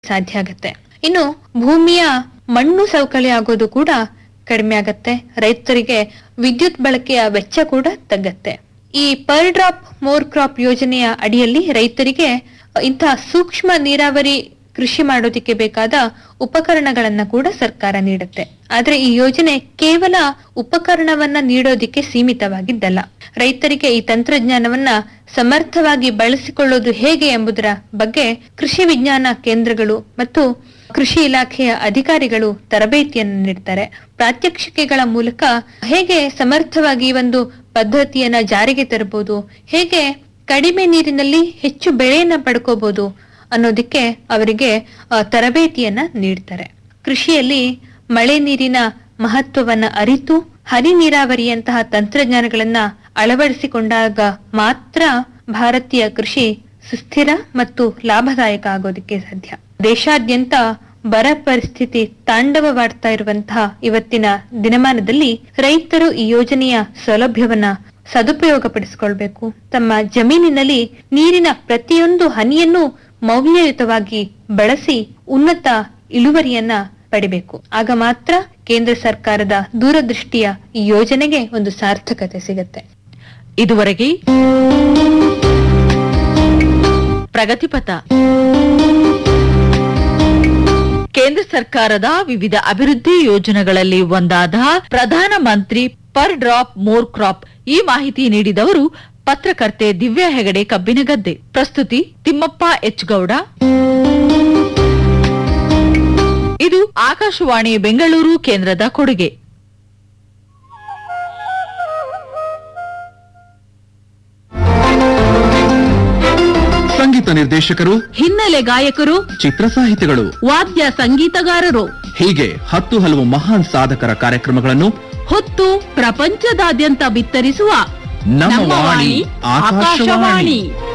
ಸಾಧ್ಯ ಆಗತ್ತೆ ಇನ್ನು ಭೂಮಿಯ ಮಣ್ಣು ಸವಕಳಿ ಆಗೋದು ಕೂಡ ಕಡಿಮೆ ಆಗತ್ತೆ ರೈತರಿಗೆ ವಿದ್ಯುತ್ ಬಳಕೆಯ ವೆಚ್ಚ ಕೂಡ ತಗ್ಗತ್ತೆ ಈ ಪರ್ ಡ್ರಾಪ್ ಮೋರ್ ಕ್ರಾಪ್ ಯೋಜನೆಯ ಅಡಿಯಲ್ಲಿ ರೈತರಿಗೆ ಇಂತಹ ಸೂಕ್ಷ್ಮ ನೀರಾವರಿ ಕೃಷಿ ಮಾಡೋದಕ್ಕೆ ಬೇಕಾದ ಉಪಕರಣಗಳನ್ನ ಕೂಡ ಸರ್ಕಾರ ನೀಡುತ್ತೆ ಆದ್ರೆ ಈ ಯೋಜನೆ ಕೇವಲ ಉಪಕರಣವನ್ನ ನೀಡೋದಿಕ್ಕೆ ಸೀಮಿತವಾಗಿದ್ದಲ್ಲ ರೈತರಿಗೆ ಈ ತಂತ್ರಜ್ಞಾನವನ್ನ ಸಮರ್ಥವಾಗಿ ಬಳಸಿಕೊಳ್ಳೋದು ಹೇಗೆ ಎಂಬುದರ ಬಗ್ಗೆ ಕೃಷಿ ವಿಜ್ಞಾನ ಕೇಂದ್ರಗಳು ಮತ್ತು ಕೃಷಿ ಇಲಾಖೆಯ ಅಧಿಕಾರಿಗಳು ತರಬೇತಿಯನ್ನು ನೀಡ್ತಾರೆ ಪ್ರಾತ್ಯಕ್ಷಿಕೆಗಳ ಮೂಲಕ ಹೇಗೆ ಸಮರ್ಥವಾಗಿ ಈ ಒಂದು ಪದ್ಧತಿಯನ್ನ ಜಾರಿಗೆ ತರಬಹುದು ಹೇಗೆ ಕಡಿಮೆ ನೀರಿನಲ್ಲಿ ಹೆಚ್ಚು ಬೆಳೆಯನ್ನ ಪಡ್ಕೋಬಹುದು ಅನ್ನೋದಕ್ಕೆ ಅವರಿಗೆ ಆ, ತರಬೇತಿಯನ್ನ ನೀಡ್ತಾರೆ ಕೃಷಿಯಲ್ಲಿ ಮಳೆ ನೀರಿನ ಮಹತ್ವವನ್ನ ಅರಿತು ಹನಿ ನೀರಾವರಿಯಂತಹ ತಂತ್ರಜ್ಞಾನಗಳನ್ನ ಅಳವಡಿಸಿಕೊಂಡಾಗ ಮಾತ್ರ ಭಾರತೀಯ ಕೃಷಿ ಸುಸ್ಥಿರ ಮತ್ತು ಲಾಭದಾಯಕ ಆಗೋದಕ್ಕೆ ಸಾಧ್ಯ ದೇಶಾದ್ಯಂತ ಬರ ಪರಿಸ್ಥಿತಿ ತಾಂಡವವಾಡ್ತಾ ಇರುವಂತಹ ಇವತ್ತಿನ ದಿನಮಾನದಲ್ಲಿ ರೈತರು ಈ ಯೋಜನೆಯ ಸೌಲಭ್ಯವನ್ನ ಸದುಪಯೋಗಪಡಿಸಿಕೊಳ್ಬೇಕು ತಮ್ಮ ಜಮೀನಿನಲ್ಲಿ ನೀರಿನ ಪ್ರತಿಯೊಂದು ಹನಿಯನ್ನು ಮೌಲ್ಯಯುತವಾಗಿ ಬಳಸಿ ಉನ್ನತ ಇಳುವರಿಯನ್ನ ಪಡಿಬೇಕು ಆಗ ಮಾತ್ರ ಕೇಂದ್ರ ಸರ್ಕಾರದ ದೂರದೃಷ್ಟಿಯ ಈ ಯೋಜನೆಗೆ ಒಂದು ಸಾರ್ಥಕತೆ ಸಿಗತ್ತೆ ಇದುವರೆಗೆ ಪ್ರಗತಿಪಥ ಕೇಂದ್ರ ಸರ್ಕಾರದ ವಿವಿಧ ಅಭಿವೃದ್ಧಿ ಯೋಜನೆಗಳಲ್ಲಿ ಒಂದಾದ ಪ್ರಧಾನ ಮಂತ್ರಿ ಪರ್ ಡ್ರಾಪ್ ಮೋರ್ ಕ್ರಾಪ್ ಈ ಮಾಹಿತಿ ನೀಡಿದವರು ಪತ್ರಕರ್ತೆ ದಿವ್ಯಾ ಹೆಗಡೆ ಕಬ್ಬಿನಗದ್ದೆ ಪ್ರಸ್ತುತಿ ತಿಮ್ಮಪ್ಪ ಎಚ್ ಗೌಡ ಇದು ಆಕಾಶವಾಣಿ ಬೆಂಗಳೂರು ಕೇಂದ್ರದ ಕೊಡುಗೆ ಸಂಗೀತ ನಿರ್ದೇಶಕರು ಹಿನ್ನೆಲೆ ಗಾಯಕರು ಚಿತ್ರ ಸಾಹಿತಿಗಳು ವಾದ್ಯ ಸಂಗೀತಗಾರರು ಹೀಗೆ ಹತ್ತು ಹಲವು ಮಹಾನ್ ಸಾಧಕರ ಕಾರ್ಯಕ್ರಮಗಳನ್ನು ಹೊತ್ತು ಪ್ರಪಂಚದಾದ್ಯಂತ ಬಿತ್ತರಿಸುವ ನಮ್ಮ ವಾಣಿ ಆಕಾಶವಾಣಿ